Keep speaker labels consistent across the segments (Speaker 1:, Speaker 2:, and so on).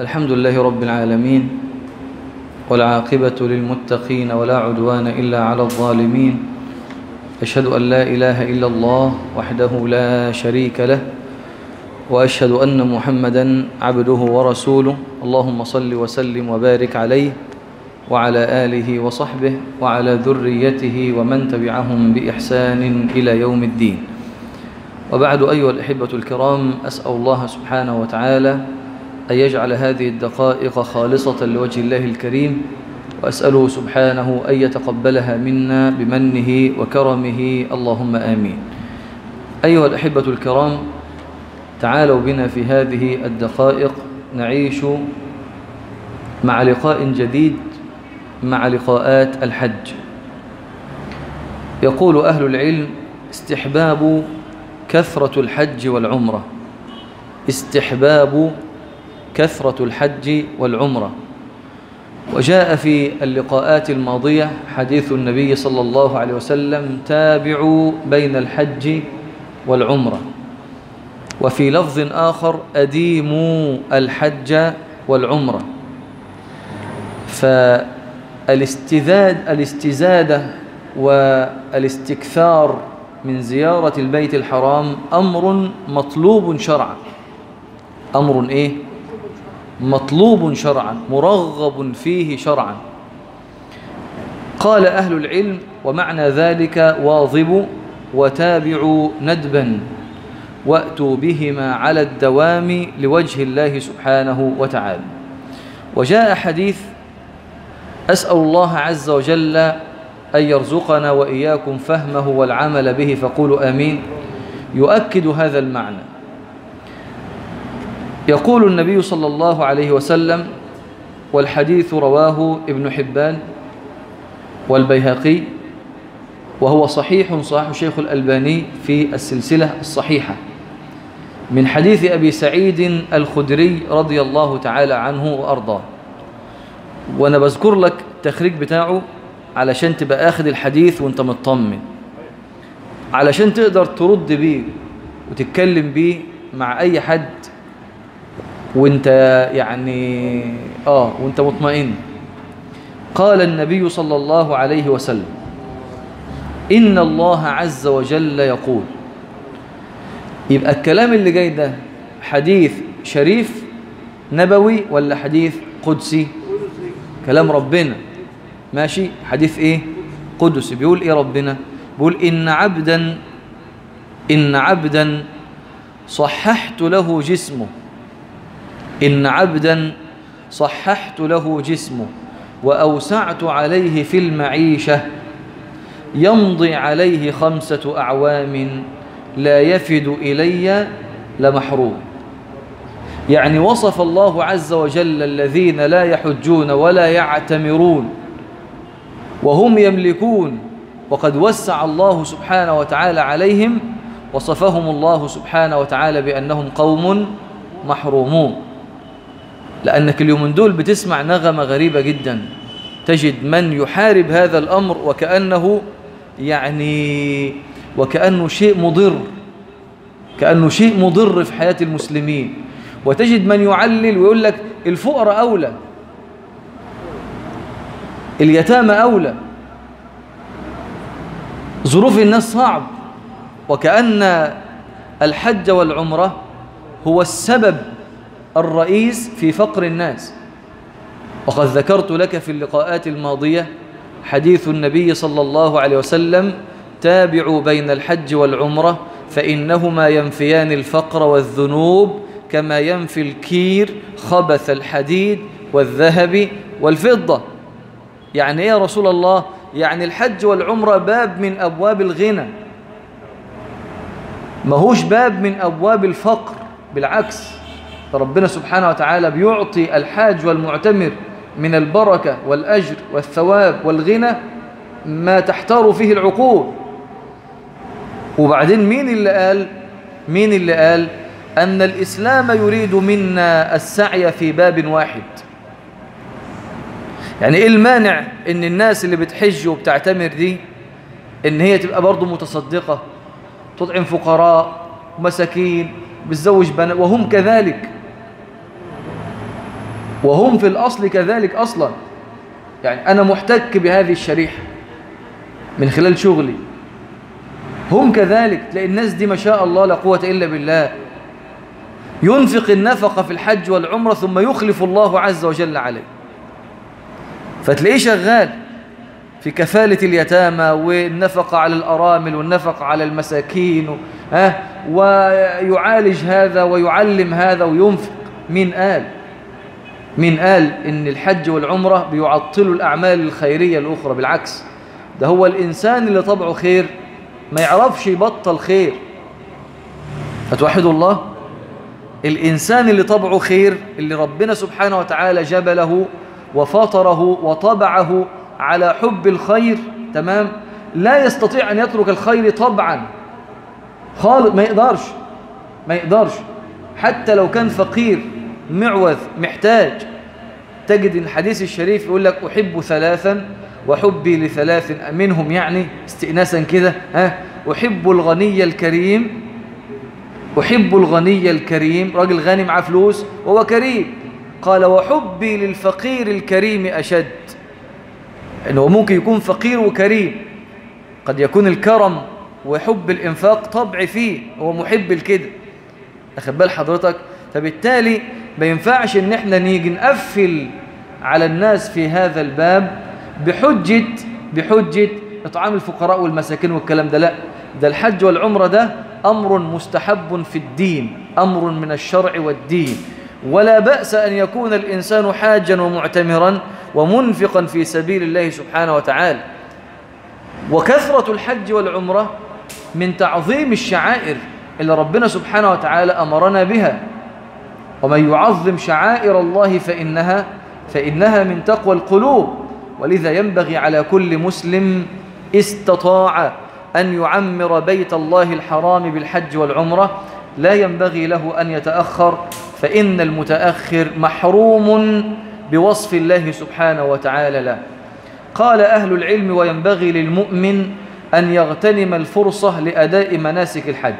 Speaker 1: الحمد لله رب العالمين والعاقبة للمتقين ولا عدوان إلا على الظالمين أشهد أن لا إله إلا الله وحده لا شريك له وأشهد أن محمدا عبده ورسوله اللهم صل وسلم وبارك عليه وعلى آله وصحبه وعلى ذريته ومن تبعهم بإحسان إلى يوم الدين وبعد أيها الأحبة الكرام أسأل الله سبحانه وتعالى أن يجعل هذه الدقائق خالصة لوجه الله الكريم وأسأله سبحانه أن يتقبلها منا بمنه وكرمه اللهم آمين أيها الأحبة الكرام تعالوا بنا في هذه الدقائق نعيش مع لقاء جديد مع لقاءات الحج يقول أهل العلم استحباب كثرة الحج والعمرة استحباب كثرة الحج والعمرة وجاء في اللقاءات الماضية حديث النبي صلى الله عليه وسلم تابعوا بين الحج والعمرة وفي لفظ آخر أديموا الحج والعمرة فالاستزاد الاستزادة والاستكثار من زيارة البيت الحرام أمر مطلوب شرعا أمر إيه؟ مطلوب شرعا مرغب فيه شرعا قال أهل العلم ومعنى ذلك واظبوا وتابعوا ندبا وأتوا بهما على الدوام لوجه الله سبحانه وتعالى وجاء حديث أسأل الله عز وجل أن يرزقنا وإياكم فهمه والعمل به فقولوا آمين يؤكد هذا المعنى يقول النبي صلى الله عليه وسلم والحديث رواه ابن حبان والبيهقي وهو صحيح صحيح شيخ الألباني في السلسلة الصحيحة من حديث أبي سعيد الخدري رضي الله تعالى عنه وأرضاه وأنا بذكر لك التخريج بتاعه علشان تبقى أخذ الحديث وانت مطمن علشان تقدر ترد بيه وتتكلم بيه مع أي حد وانت يعني آه وانت مطمئن قال النبي صلى الله عليه وسلم إن الله عز وجل يقول يبقى الكلام اللي جاي ده حديث شريف نبوي ولا حديث قدسي كلام ربنا ماشي حديث ايه قدسي بيقول ايه ربنا بيقول إن عبدا إن عبدا صححت له جسمه إن عبدا صححت له جسمه وأوسعت عليه في المعيشة يمضي عليه خمسة أعوام لا يفد إلي لمحروم يعني وصف الله عز وجل الذين لا يحجون ولا يعتمرون وهم يملكون وقد وسع الله سبحانه وتعالى عليهم وصفهم الله سبحانه وتعالى بأنهم قوم محرومون لأنك اليومين دول بتسمع نغمة غريبة جدا تجد من يحارب هذا الأمر وكأنه يعني وكأنه شيء مضر كأنه شيء مضر في حياة المسلمين وتجد من يعلل ويقول لك الفقراء أولى اليتامى أولى ظروف الناس صعب وكأن الحج والعمرة هو السبب الرئيس في فقر الناس وقد ذكرت لك في اللقاءات الماضية حديث النبي صلى الله عليه وسلم تابعوا بين الحج والعمرة فإنهما ينفيان الفقر والذنوب كما ينفي الكير خبث الحديد والذهب والفضة يعني إيه يا رسول الله يعني الحج والعمرة باب من أبواب الغنى ما هوش باب من أبواب الفقر بالعكس ربنا سبحانه وتعالى بيعطي الحاج والمعتمر من البركة والأجر والثواب والغنى ما تحتار فيه العقول وبعدين مين اللي قال مين اللي قال أن الإسلام يريد منا السعي في باب واحد يعني إيه المانع إن الناس اللي بتحج وبتعتمر دي إن هي تبقى برضو متصدقة تطعم فقراء مساكين بتزوج بنات وهم كذلك وهم في الأصل كذلك أصلا يعني أنا محتك بهذه الشريحة من خلال شغلي هم كذلك تلاقي الناس دي ما شاء الله لا قوة إلا بالله ينفق النفقة في الحج والعمرة ثم يخلف الله عز وجل عليه فتلاقيه شغال في كفالة اليتامى والنفقة على الأرامل والنفقة على المساكين و... ها ويعالج هذا ويعلم هذا وينفق مين قال مين قال إن الحج والعمرة بيعطلوا الأعمال الخيرية الأخرى بالعكس ده هو الإنسان اللي طبعه خير ما يعرفش يبطل خير هتوحدوا الله الإنسان اللي طبعه خير اللي ربنا سبحانه وتعالى جبله وفطره وطبعه على حب الخير تمام لا يستطيع أن يترك الخير طبعا خالص ما يقدرش ما يقدرش حتى لو كان فقير معوذ محتاج تجد الحديث الشريف يقول لك أحب ثلاثا وحبي لثلاث منهم يعني استئناسا كده ها أحب الغني الكريم أحب الغني الكريم راجل غني معاه فلوس وهو كريم قال وحبي للفقير الكريم أشد إنه ممكن يكون فقير وكريم قد يكون الكرم وحب الإنفاق طبع فيه هو محب الكده أخذ بال حضرتك فبالتالي ما ينفعش إن احنا نيجي نقفل على الناس في هذا الباب بحجة بحجة إطعام الفقراء والمساكين والكلام ده لا ده الحج والعمرة ده أمر مستحب في الدين أمر من الشرع والدين ولا بأس أن يكون الإنسان حاجا ومعتمرا ومنفقا في سبيل الله سبحانه وتعالى وكثرة الحج والعمرة من تعظيم الشعائر اللي ربنا سبحانه وتعالى أمرنا بها ومن يعظم شعائر الله فإنها فإنها من تقوى القلوب ولذا ينبغي على كل مسلم استطاع أن يعمر بيت الله الحرام بالحج والعمرة لا ينبغي له أن يتأخر فإن المتأخر محروم بوصف الله سبحانه وتعالى له قال أهل العلم وينبغي للمؤمن أن يغتنم الفرصة لأداء مناسك الحج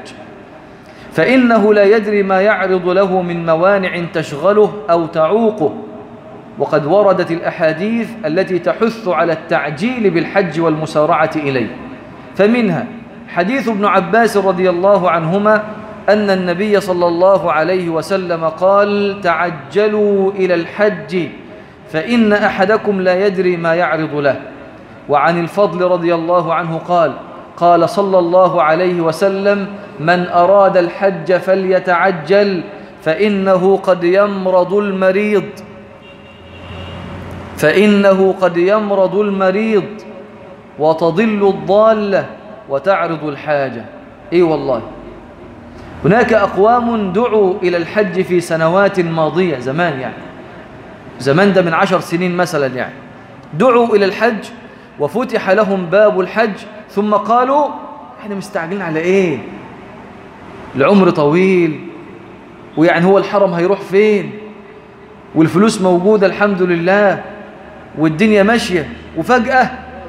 Speaker 1: فإنه لا يدري ما يعرض له من موانع تشغله أو تعوقه وقد وردت الأحاديث التي تحث على التعجيل بالحج والمسارعة إليه فمنها حديث ابن عباس رضي الله عنهما أن النبي صلى الله عليه وسلم قال تعجلوا إلى الحج فإن أحدكم لا يدري ما يعرض له وعن الفضل رضي الله عنه قال قال صلى الله عليه وسلم من أراد الحج فليتعجل فإنه قد يمرض المريض فإنه قد يمرض المريض وتضل الضالة وتعرض الحاجة إي والله هناك أقوام دعوا إلى الحج في سنوات ماضية زمان يعني زمان ده من عشر سنين مثلا يعني دعوا إلى الحج وفتح لهم باب الحج ثم قالوا احنا مستعجلين على ايه العمر طويل ويعني هو الحرم هيروح فين والفلوس موجودة الحمد لله والدنيا ماشية وفجأة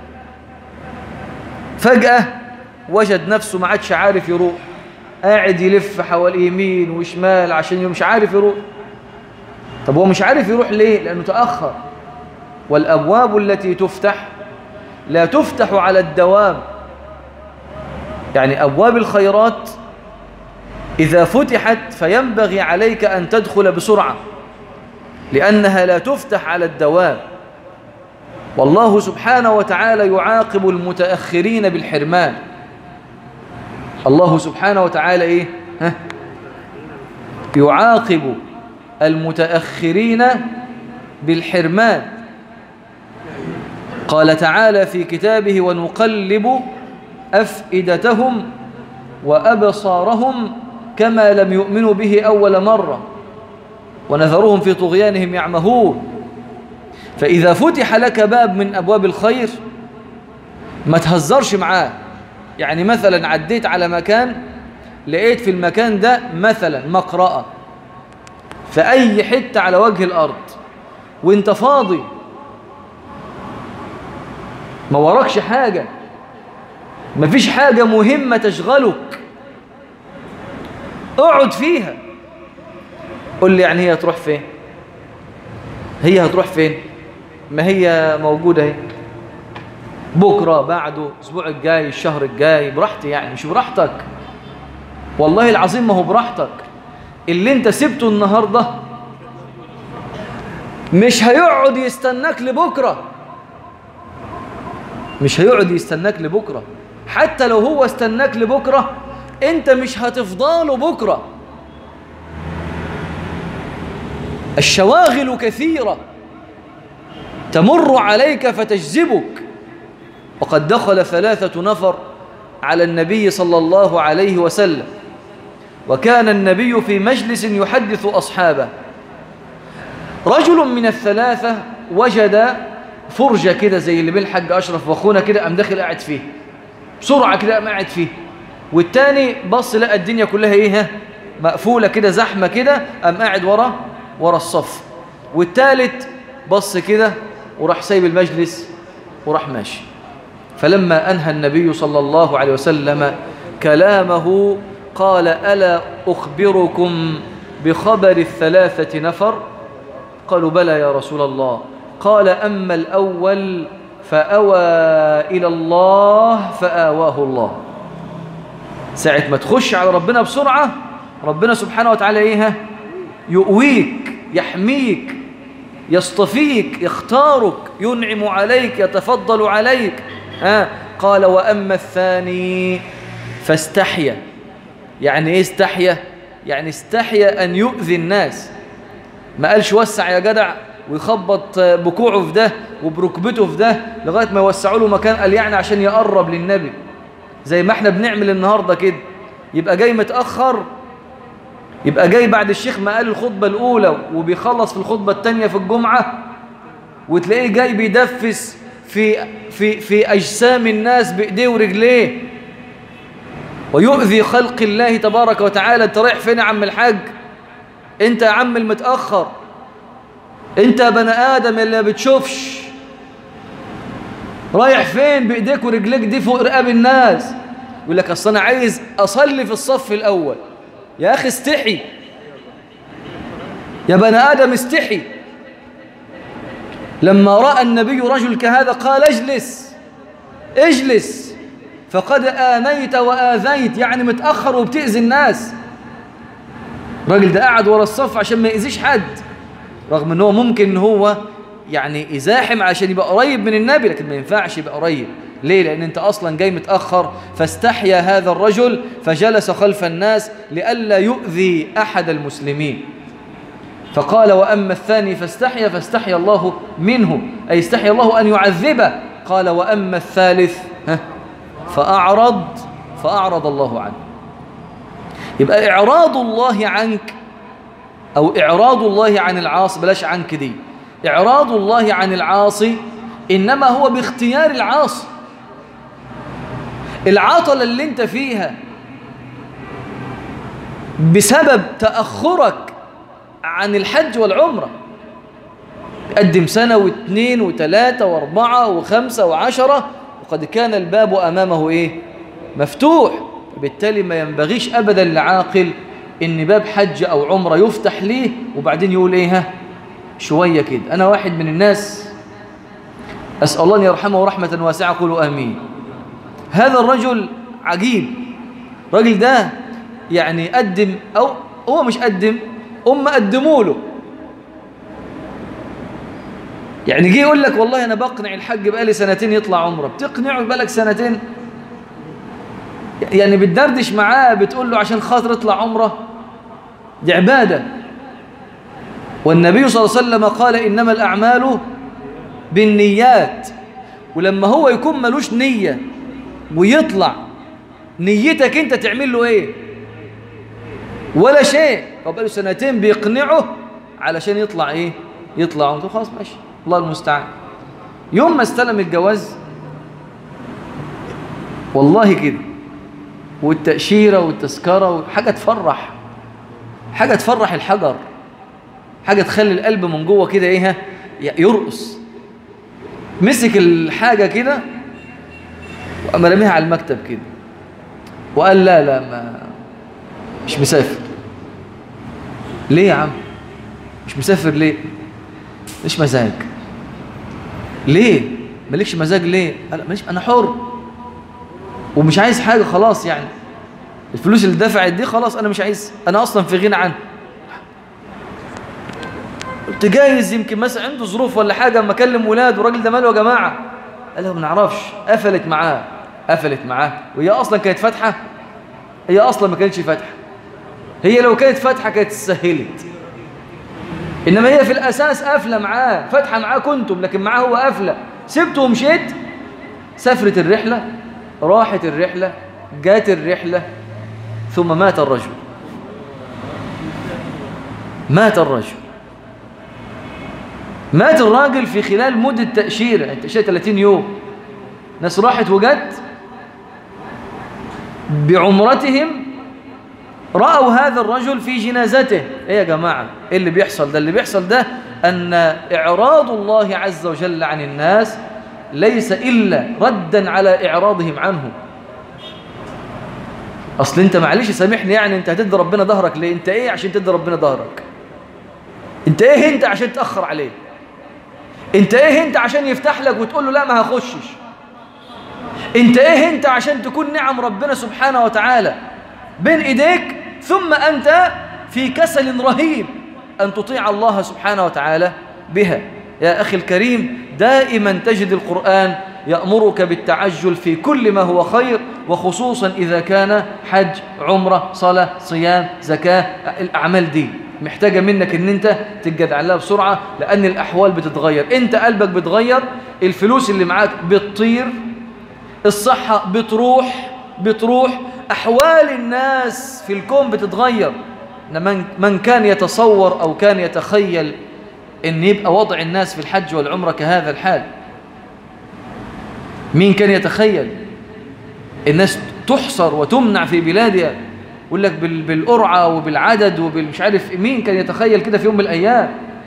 Speaker 1: فجأة وجد نفسه ما عادش عارف يروح قاعد يلف حوالي يمين وشمال عشان مش عارف يروح طب هو مش عارف يروح ليه لأنه تأخر والأبواب التي تفتح لا تفتح على الدوام يعني أبواب الخيرات إذا فتحت فينبغي عليك أن تدخل بسرعة لأنها لا تفتح على الدوام والله سبحانه وتعالى يعاقب المتأخرين بالحرمان الله سبحانه وتعالى إيه؟ ها؟ يعاقب المتأخرين بالحرمان قال تعالى في كتابه ونقلب أفئدتهم وأبصارهم كما لم يؤمنوا به أول مرة ونذرهم في طغيانهم يعمهون فإذا فتح لك باب من أبواب الخير ما تهزرش معاه يعني مثلا عديت على مكان لقيت في المكان ده مثلا مقرأة في أي حتة على وجه الأرض وانت فاضي ما وراكش حاجة مفيش حاجة مهمة تشغلك اقعد فيها قل لي يعني هي تروح فين هي هتروح فين ما هي موجودة اهي بكرة بعده الأسبوع الجاي الشهر الجاي براحتي يعني مش براحتك والله العظيم ما هو براحتك اللي انت سبته النهاردة مش هيقعد يستناك لبكرة مش هيقعد يستناك لبكرة حتى لو هو استناك لبكرة انت مش هتفضاله بكرة الشواغل كثيرة تمر عليك فتجذبك وقد دخل ثلاثة نفر على النبي صلى الله عليه وسلم وكان النبي في مجلس يحدث أصحابه رجل من الثلاثة وجد فرجة كده زي اللي بين الحاج أشرف وأخونا كده قام داخل قاعد فيه بسرعة كده قام قاعد فيه والتاني بص لقى الدنيا كلها ايه مقفولة كده زحمة كده قام قاعد ورا ورا الصف والتالت بص كده وراح سايب المجلس وراح ماشي فلما أنهى النبي صلى الله عليه وسلم كلامه قال ألا أخبركم بخبر الثلاثة نفر قالوا بلى يا رسول الله قال أما الأول فأوى إلى الله فآواه الله ساعة ما تخش على ربنا بسرعة ربنا سبحانه وتعالى إيه يؤويك يحميك يصطفيك يختارك ينعم عليك يتفضل عليك آه قال وأما الثاني فاستحيا يعني إيه استحيا يعني استحيا أن يؤذي الناس ما قالش وسع يا جدع ويخبط بكوعه في ده وبركبته في ده لغاية ما يوسعوا له مكان قال يعني عشان يقرب للنبي زي ما احنا بنعمل النهاردة كده يبقى جاي متأخر يبقى جاي بعد الشيخ ما قال الخطبة الأولى وبيخلص في الخطبة الثانية في الجمعة وتلاقيه جاي بيدفس في في في أجسام الناس بإيديه ورجليه ويؤذي خلق الله تبارك وتعالى انت رايح فين يا عم الحاج انت يا عم المتأخر انت يا بني آدم اللي ما بتشوفش رايح فين بإيديك ورجليك دي فوق رقاب الناس يقول لك أصل أنا عايز أصلي في الصف الأول يا أخي استحي يا بني آدم استحي لما رأى النبي رجل كهذا قال اجلس اجلس فقد آنيت وآذيت يعني متأخر وبتأذي الناس الراجل ده قاعد ورا الصف عشان ما يأذيش حد رغم ان هو ممكن ان هو يعني يزاحم عشان يبقى قريب من النبي لكن ما ينفعش يبقى قريب ليه لان انت اصلا جاي متاخر فاستحيا هذا الرجل فجلس خلف الناس لئلا يؤذي احد المسلمين فقال واما الثاني فاستحيا فاستحيا الله منه اي استحيا الله ان يعذبه قال واما الثالث فاعرض فاعرض الله عنه يبقى اعراض الله عنك أو إعراض الله عن العاصي بلاش عنك دي إعراض الله عن العاصي إنما هو باختيار العاصي العطلة اللي انت فيها بسبب تأخرك عن الحج والعمرة قدم سنة واثنين وثلاثة واربعة وخمسة وعشرة وقد كان الباب أمامه إيه مفتوح بالتالي ما ينبغيش أبدا لعاقل ان باب حج او عمره يفتح ليه وبعدين يقول ايه ها شويه كده انا واحد من الناس اسال الله ان يرحمه رحمه واسعه قولوا امين هذا الرجل عجيب الراجل ده يعني قدم او هو مش قدم هم قدموا له يعني جه يقول لك والله انا بقنع الحج بقالي سنتين يطلع عمره بتقنعه بقالك سنتين يعني بتدردش معاه بتقول له عشان خاطر اطلع عمره دي عبادة والنبي صلى الله عليه وسلم قال إنما الأعمال بالنيات ولما هو يكون ملوش نية ويطلع نيتك انت تعمل له ايه ولا شيء فبقى له سنتين بيقنعه علشان يطلع ايه يطلع عمره خلاص ماشي الله المستعان يوم ما استلم الجواز والله كده والتأشيرة والتذكرة حاجة تفرح حاجة تفرح الحجر حاجة تخلي القلب من جوه كده ايه يرقص مسك الحاجة كده وقام رميها على المكتب كده وقال لا لا ما مش مسافر ليه يا عم مش مسافر ليه ماليش مزاج ليه مالكش مزاج ليه قال ماليش انا حر ومش عايز حاجه خلاص يعني الفلوس اللي دفعت دي خلاص انا مش عايز انا اصلا في غنى عنها قلت جايز يمكن مثلا عنده ظروف ولا حاجه اما اكلم ولاد والراجل ده ماله يا جماعه قال له ما نعرفش قفلت معاه قفلت معاه وهي اصلا كانت فاتحه هي اصلا ما كانتش فاتحه هي لو كانت فاتحه كانت سهلت انما هي في الاساس قافله معاه فاتحه معاه كنتم لكن معاه هو قافله سبته ومشيت سافرت الرحله راحت الرحله جات الرحله ثم مات الرجل مات الرجل مات الراجل في خلال مدة تأشيرة التأشيرة 30 يوم ناس راحت وجت بعمرتهم رأوا هذا الرجل في جنازته ايه يا جماعة ايه اللي بيحصل ده اللي بيحصل ده أن إعراض الله عز وجل عن الناس ليس إلا ردا على إعراضهم عنه أصل أنت معلش سامحني يعني أنت هتدي ربنا ظهرك ليه أنت إيه عشان تدي ربنا ظهرك أنت إيه أنت عشان تأخر عليه أنت إيه أنت عشان يفتح لك وتقول له لا ما هخشش أنت إيه أنت عشان تكون نعم ربنا سبحانه وتعالى بين إيديك ثم أنت في كسل رهيب أن تطيع الله سبحانه وتعالى بها يا أخي الكريم دائما تجد القرآن يأمرك بالتعجل في كل ما هو خير وخصوصا إذا كان حج عمرة صلاة صيام زكاة الأعمال دي محتاجة منك ان انت تتجدع لها بسرعة لأن الأحوال بتتغير انت قلبك بتغير الفلوس اللي معاك بتطير الصحة بتروح بتروح أحوال الناس في الكون بتتغير من, من كان يتصور أو كان يتخيل أن يبقى وضع الناس في الحج والعمرة كهذا الحال مين كان يتخيل الناس تحصر وتمنع في بلادها يقول لك بالقرعة وبالعدد وبالمش عارف مين كان يتخيل كده في يوم من الأيام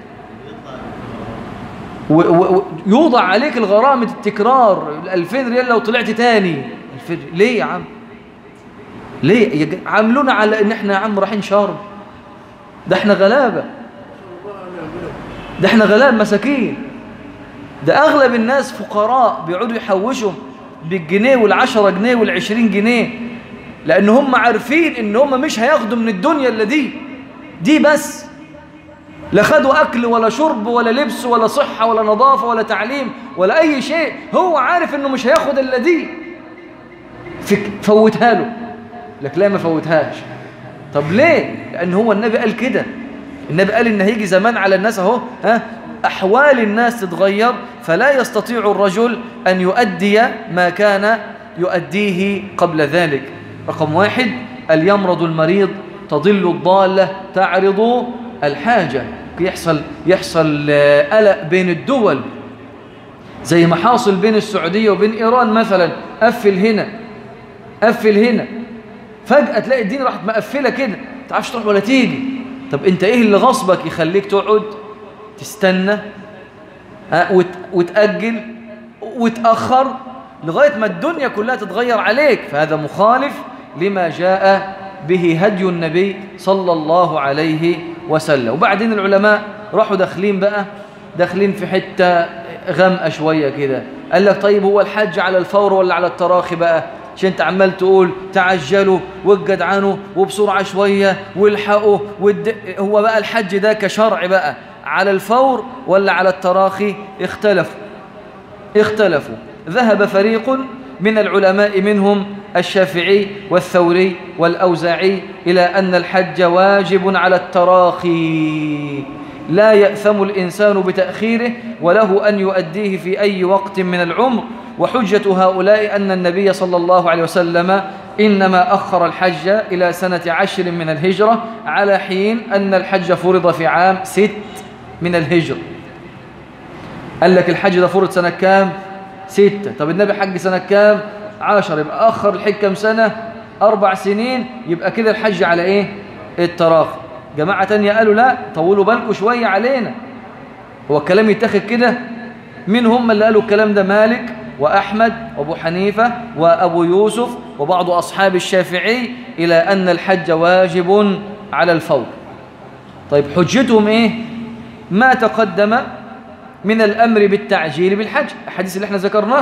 Speaker 1: ويوضع عليك الغرامة التكرار 2000 ريال لو طلعت تاني ليه يا عم ليه عاملونا على ان احنا يا عم رايحين شرم ده احنا غلابة ده احنا غلاب مساكين ده اغلب الناس فقراء بيقعدوا يحوشوا بالجنيه والعشرة جنيه والعشرين جنيه لان هم عارفين ان هم مش هياخدوا من الدنيا اللي دي دي بس لا خدوا اكل ولا شرب ولا لبس ولا صحة ولا نظافة ولا تعليم ولا اي شيء هو عارف انه مش هياخد الا دي فوتها له لك لا ما فوتهاش طب ليه لان هو النبي قال كده النبي قال ان هيجي زمان على الناس اهو ها احوال الناس تتغير فلا يستطيع الرجل ان يؤدي ما كان يؤديه قبل ذلك رقم واحد اليمرض المريض تضل الضالة تعرض الحاجة يحصل يحصل قلق بين الدول زي ما حاصل بين السعودية وبين إيران مثلا قفل هنا قفل هنا فجأة تلاقي الدين راحت مقفلة كده تعرفش تروح ولا تيجي طب انت ايه اللي غصبك يخليك تقعد تستنى وت... وتأجل وتأخر لغاية ما الدنيا كلها تتغير عليك فهذا مخالف لما جاء به هدي النبي صلى الله عليه وسلم وبعدين العلماء راحوا داخلين بقى داخلين في حتة غمقة شوية كده قال لك طيب هو الحج على الفور ولا على التراخي بقى عشان انت عمال تقول تعجلوا وجدعنوا وبسرعة شوية والحقوا والد... هو بقى الحج ده كشرع بقى على الفور ولا على التراخي اختلفوا اختلفوا ذهب فريق من العلماء منهم الشافعي والثوري والأوزاعي إلى أن الحج واجب على التراخي لا يأثم الإنسان بتأخيره وله أن يؤديه في أي وقت من العمر وحجة هؤلاء أن النبي صلى الله عليه وسلم إنما أخر الحج إلى سنة عشر من الهجرة على حين أن الحج فرض في عام ست من الهجرة قال لك الحج ده فرض سنة كام؟ ستة طب النبي حج سنة كام؟ عشر يبقى أخر الحج كام سنة؟ أربع سنين يبقى كده الحج على إيه؟ التراخي جماعة تانية قالوا لا طولوا بالكم شوية علينا هو الكلام يتاخد كده مين هم اللي قالوا الكلام ده مالك وأحمد وأبو حنيفة وأبو يوسف وبعض أصحاب الشافعي إلى أن الحج واجب على الفور طيب حجتهم إيه ما تقدم من الأمر بالتعجيل بالحج الحديث اللي احنا ذكرناه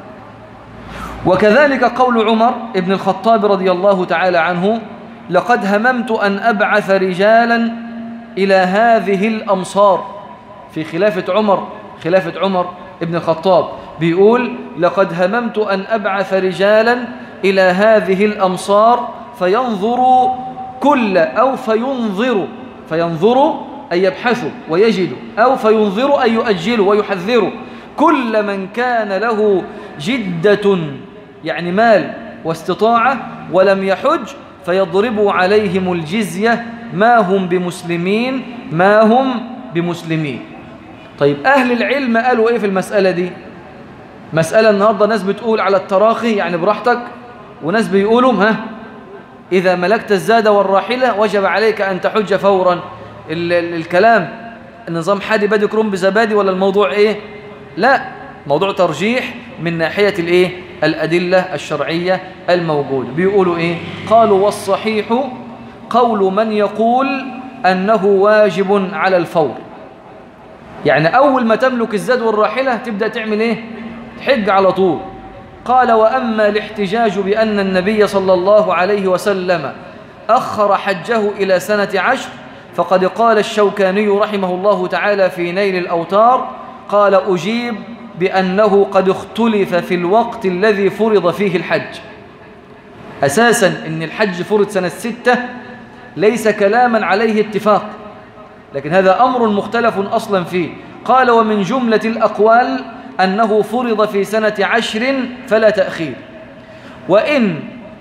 Speaker 1: وكذلك قول عمر ابن الخطاب رضي الله تعالى عنه لقد هممت أن أبعث رجالا إلى هذه الأمصار في خلافة عمر خلافة عمر ابن الخطاب بيقول لقد هممت أن أبعث رجالا إلى هذه الأمصار فينظروا كل أو فينظروا فينظروا أن يبحثوا ويجدوا أو فينظروا أن يؤجلوا ويحذروا كل من كان له جدة يعني مال واستطاعة ولم يحج فيضربوا عليهم الجزية ما هم بمسلمين ما هم بمسلمين طيب أهل العلم قالوا إيه في المسألة دي مسألة النهاردة ناس بتقول على التراخي يعني براحتك وناس بيقولوا ها إذا ملكت الزاد والراحلة وجب عليك أن تحج فورا ال ال الكلام النظام حادي بادي كروم بزبادي ولا الموضوع إيه لا موضوع ترجيح من ناحية الإيه الأدلة الشرعية الموجودة بيقولوا إيه قالوا والصحيح قول من يقول أنه واجب على الفور يعني أول ما تملك الزاد والراحلة تبدأ تعمل إيه تحج على طول قال وأما الاحتجاج بأن النبي صلى الله عليه وسلم أخر حجه إلى سنة عشر فقد قال الشوكاني رحمه الله تعالى في نيل الأوتار قال أجيب بأنه قد اختلف في الوقت الذي فرض فيه الحج أساسا أن الحج فرض سنة ستة ليس كلاما عليه اتفاق لكن هذا أمر مختلف أصلا فيه قال ومن جملة الأقوال أنه فرض في سنة عشر فلا تأخير وإن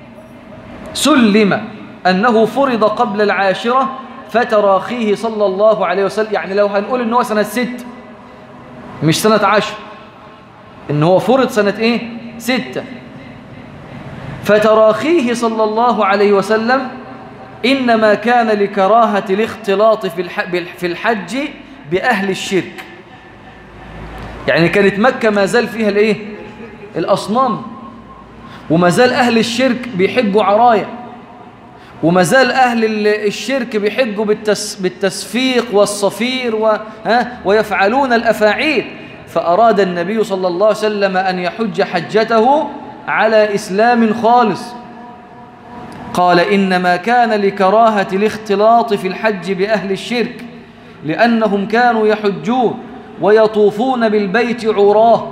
Speaker 1: سلم أنه فرض قبل العاشرة فتراخيه صلى الله عليه وسلم يعني لو هنقول أنه سنة ست مش سنة عشر إن هو فرض سنة إيه ستة فتراخيه صلى الله عليه وسلم إنما كان لكراهة الاختلاط في الحج بأهل الشرك يعني كانت مكة ما زال فيها الايه الأصنام وما زال أهل الشرك بيحجوا عرايا وما زال أهل الشرك بيحجوا بالتس بالتسفيق والصفير و ها ويفعلون الأفاعيل فأراد النبي صلى الله عليه وسلم أن يحج حجته على إسلام خالص قال إنما كان لكراهة الاختلاط في الحج بأهل الشرك لأنهم كانوا يحجون ويطوفون بالبيت عراه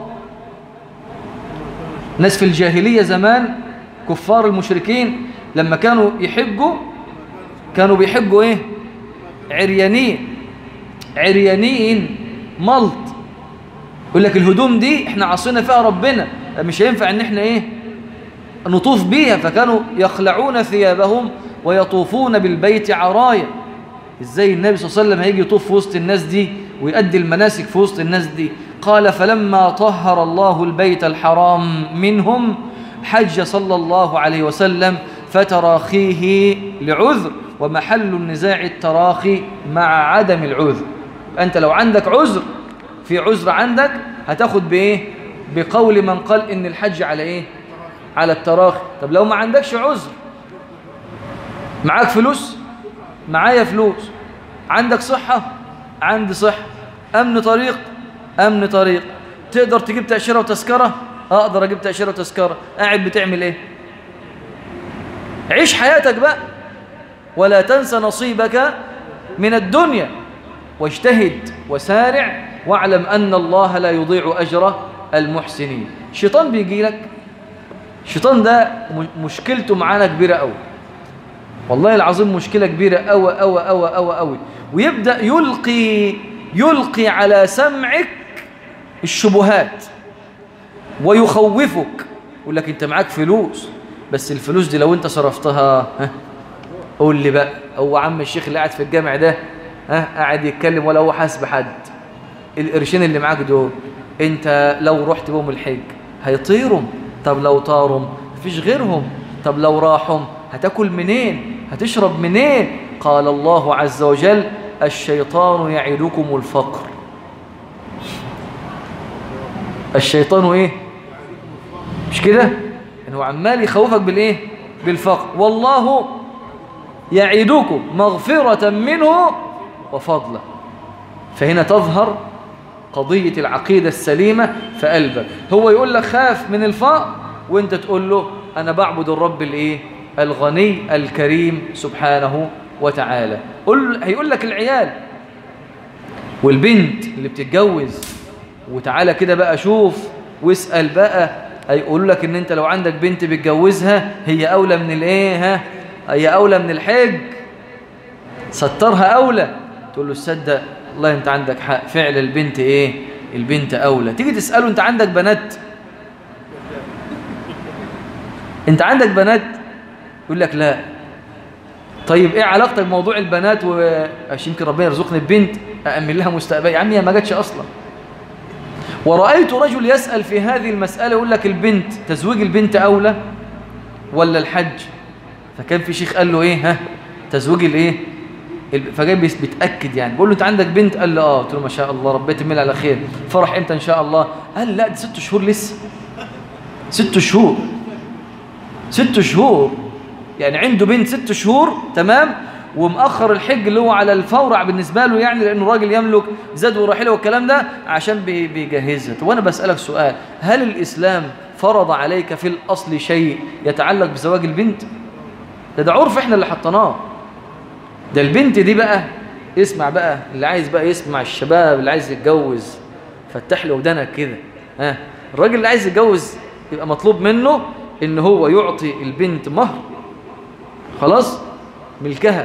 Speaker 1: ناس في الجاهلية زمان كفار المشركين لما كانوا يحجوا كانوا بيحجوا ايه عريانين عريانين ملط يقول لك الهدوم دي احنا عصينا فيها ربنا مش هينفع ان احنا ايه نطوف بيها فكانوا يخلعون ثيابهم ويطوفون بالبيت عرايا ازاي النبي صلى الله عليه وسلم هيجي يطوف في وسط الناس دي ويؤدي المناسك في وسط الناس دي قال فلما طهر الله البيت الحرام منهم حج صلى الله عليه وسلم فتراخيه لعذر ومحل النزاع التراخي مع عدم العذر أنت لو عندك عذر في عذر عندك هتاخد بإيه بقول من قال إن الحج على إيه على التراخي طب لو ما عندكش عذر معاك فلوس معايا فلوس عندك صحة عندي صحة أمن طريق أمن طريق تقدر تجيب تأشيرة وتذكرة أقدر أجيب تأشيرة وتذكرة قاعد بتعمل إيه عيش حياتك بقى ولا تنسى نصيبك من الدنيا واجتهد وسارع واعلم أن الله لا يضيع أجر المحسنين الشيطان بيجي لك الشيطان ده مشكلته معانا كبيرة قوي والله العظيم مشكلة كبيرة قوي قوي قوي قوي قوي ويبدأ يلقي يلقي على سمعك الشبهات ويخوفك يقول لك انت معاك فلوس بس الفلوس دي لو انت صرفتها ها قول لي بقى هو عم الشيخ اللي قاعد في الجامع ده ها قاعد يتكلم ولا هو حاسب حد القرشين اللي معاك دول انت لو رحت بهم الحج هيطيرهم طب لو طارهم مفيش غيرهم طب لو راحهم هتاكل منين هتشرب منين قال الله عز وجل الشيطان يعدكم الفقر الشيطان ايه مش كده يعني هو عمال يخوفك بالايه بالفقر والله يعدكم مغفرة منه وفضلا فهنا تظهر قضية العقيدة السليمة في قلبك هو يقول لك خاف من الفقر وانت تقول له أنا بعبد الرب الإيه الغني الكريم سبحانه وتعالى قل هيقول لك العيال والبنت اللي بتتجوز وتعالى كده بقى شوف واسأل بقى هيقول لك ان انت لو عندك بنت بتجوزها هي اولى من الايه ها هي اولى من الحج سترها اولى تقول له تصدق والله انت عندك حق فعل البنت ايه البنت اولى تيجي تساله انت عندك بنات انت عندك بنات يقول لك لا طيب ايه علاقتك بموضوع البنات وعشان يمكن ربنا يرزقني ببنت أأمن لها مستقبل يا عمي ما جاتش اصلا ورأيت رجل يسأل في هذه المسألة يقول لك البنت تزويج البنت أولى ولا الحج فكان في شيخ قال له ايه ها تزويج الايه فجاي بيتاكد يعني بقول له انت عندك بنت قال له اه قلت له ما شاء الله ربنا يتملها على خير فرح امتى ان شاء الله قال لا دي ست شهور لسه ست شهور ست شهور يعني عنده بنت ست شهور تمام ومأخر الحج اللي هو على الفورع بالنسبة له يعني لأنه راجل يملك زاد وراحله والكلام ده عشان بيجهزها طب وأنا بسألك سؤال هل الإسلام فرض عليك في الأصل شيء يتعلق بزواج البنت ده ده عرف احنا اللي حطيناه ده البنت دي بقى اسمع بقى اللي عايز بقى يسمع الشباب اللي عايز يتجوز فتح له ودانك كده ها الراجل اللي عايز يتجوز يبقى مطلوب منه ان هو يعطي البنت مهر خلاص ملكها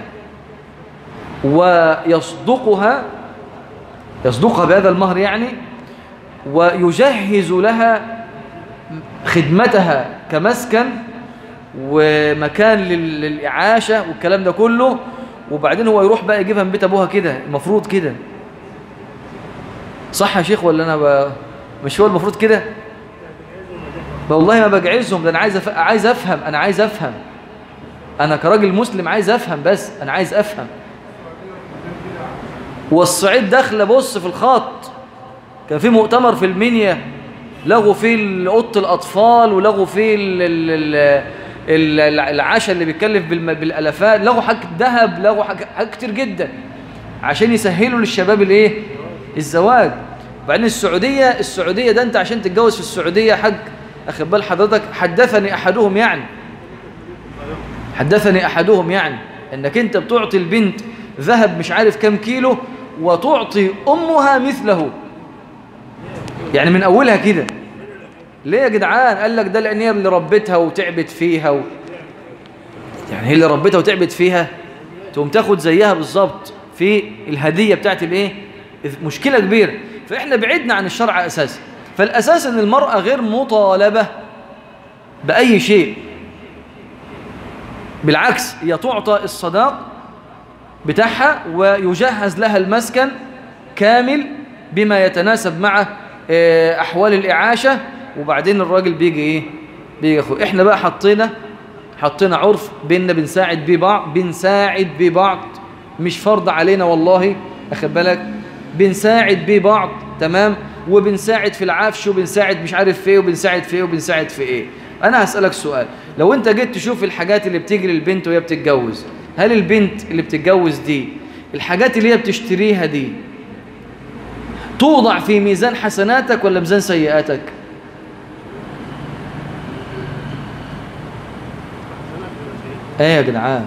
Speaker 1: ويصدقها يصدقها بهذا المهر يعني ويجهز لها خدمتها كمسكن ومكان للإعاشة والكلام ده كله وبعدين هو يروح بقى يجيبها من بيت أبوها كده المفروض كده صح يا شيخ ولا أنا ب... مش هو المفروض كده والله ما بجعزهم ده أنا عايز أف... عايز أفهم أنا عايز أفهم أنا كراجل مسلم عايز أفهم بس أنا عايز أفهم والصعيد داخله بص في الخط كان في مؤتمر في المنيا لغوا فيه اوضه الاطفال ولغوا فيه العشاء اللي بيتكلف بالالافات لغوا حاجه ذهب لغوا حاجات كتير جدا عشان يسهلوا للشباب الايه الزواج وبعدين السعوديه السعوديه ده انت عشان تتجوز في السعوديه حاج اخد بال حضرتك حدثني احدهم يعني حدثني احدهم يعني انك انت بتعطي البنت ذهب مش عارف كم كيلو وتعطي أمها مثله يعني من أولها كده ليه يا جدعان قال لك ده لأن هي اللي ربتها وتعبت فيها و... يعني هي اللي ربتها وتعبت فيها تقوم تاخد زيها بالظبط في الهدية بتاعت الايه مشكلة كبيرة فإحنا بعدنا عن الشرع أساسا فالأساس أن المرأة غير مطالبة بأي شيء بالعكس هي تعطى الصداق بتاعها ويجهز لها المسكن كامل بما يتناسب مع أحوال الإعاشة وبعدين الراجل بيجي إيه بيجي أخوه إحنا بقى حطينا حطينا عرف بيننا بنساعد بيه بعض بنساعد بيه بعض مش فرض علينا والله أخد بالك بنساعد بيه بعض تمام وبنساعد في العفش وبنساعد مش عارف في ايه وبنساعد في ايه وبنساعد في ايه انا هسألك سؤال لو انت جيت تشوف الحاجات اللي بتيجي للبنت وهي بتتجوز هل البنت اللي بتتجوز دي الحاجات اللي هي بتشتريها دي توضع في ميزان حسناتك ولا ميزان سيئاتك ايه يا جدعان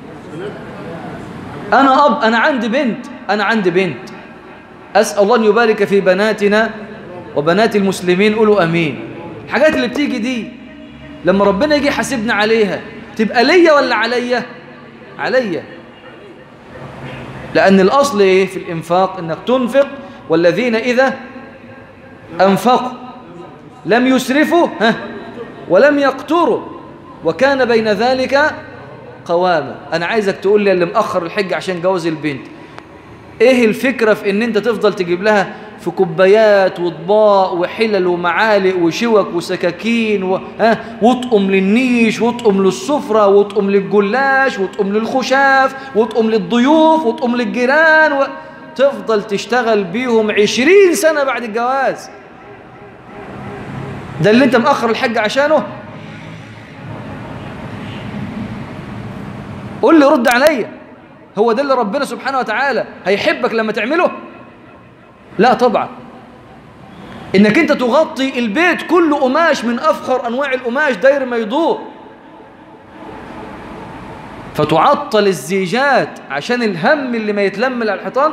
Speaker 1: انا اب انا عندي بنت انا عندي بنت اسال الله ان يبارك في بناتنا وبنات المسلمين قولوا امين الحاجات اللي بتيجي دي لما ربنا يجي يحاسبنا عليها تبقى ليا ولا عليا عليا لأن الأصل إيه في الإنفاق إنك تنفق والذين إذا أنفقوا لم يسرفوا ها ولم يقتروا وكان بين ذلك قواما أنا عايزك تقول لي اللي مأخر الحج عشان جوز البنت إيه الفكرة في إن أنت تفضل تجيب لها في كوبايات واطباق وحلل ومعالق وشوك وسكاكين و... ها وطقم للنيش وطقم للسفرة وطقم للجلاش وطقم للخشاف وطقم للضيوف وطقم للجيران و... تفضل تشتغل بيهم عشرين سنة بعد الجواز ده اللي انت مأخر الحج عشانه قول لي رد عليا هو ده اللي ربنا سبحانه وتعالى هيحبك لما تعمله لا طبعا انك انت تغطي البيت كله قماش من افخر انواع القماش داير ما يدور فتعطل الزيجات عشان الهم اللي ما يتلمل على الحيطان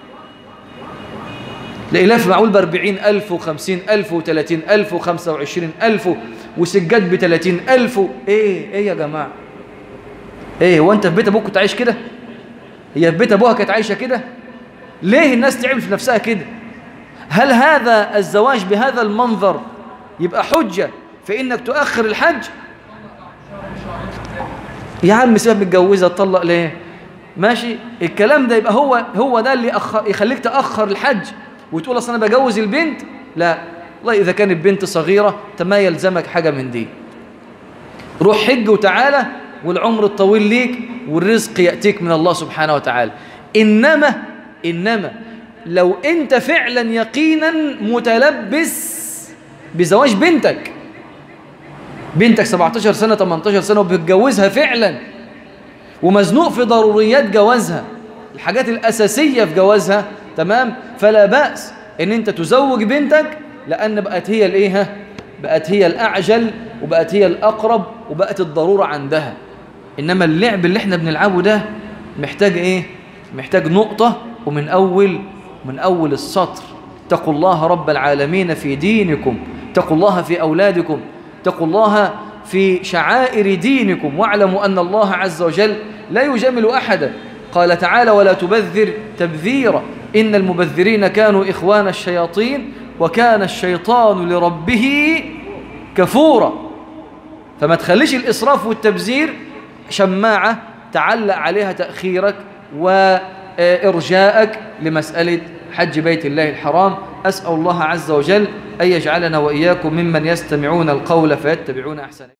Speaker 1: الإلاف معقول بأربعين ألف وخمسين ألف وثلاثين ألف وخمسة وعشرين ألف وسجاد بثلاثين ألف إيه إيه يا جماعة إيه هو أنت في بيت أبوك كنت عايش كده هي في بيت أبوها كانت عايشة كده ليه الناس تعمل في نفسها كده هل هذا الزواج بهذا المنظر يبقى حجة في إنك تؤخر الحج يا عم سيبك متجوزة تطلق ليه ماشي الكلام ده يبقى هو هو ده اللي أخ... يخليك تأخر الحج وتقول اصل انا بجوز البنت لا والله اذا كانت بنت صغيره ما يلزمك حاجه من دي روح حج وتعالى والعمر الطويل ليك والرزق ياتيك من الله سبحانه وتعالى انما انما لو انت فعلا يقينا متلبس بزواج بنتك بنتك 17 سنه 18 سنه وبتجوزها فعلا ومزنوق في ضروريات جوازها الحاجات الاساسيه في جوازها تمام فلا بأس ان انت تزوج بنتك لان بقت هي الايه بقت هي الاعجل وبقت هي الاقرب وبقت الضرورة عندها انما اللعب اللي احنا بنلعبه ده محتاج ايه محتاج نقطة ومن اول من اول السطر اتقوا الله رب العالمين في دينكم اتقوا الله في اولادكم اتقوا الله في شعائر دينكم واعلموا ان الله عز وجل لا يجامل احدا قال تعالى ولا تبذر تبذيرا إن المبذرين كانوا إخوان الشياطين وكان الشيطان لربه كفورا فما تخليش الإسراف والتبذير شماعة تعلق عليها تأخيرك وإرجاءك لمسألة حج بيت الله الحرام أسأل الله عز وجل أن يجعلنا وإياكم ممن يستمعون القول فيتبعون أحسنه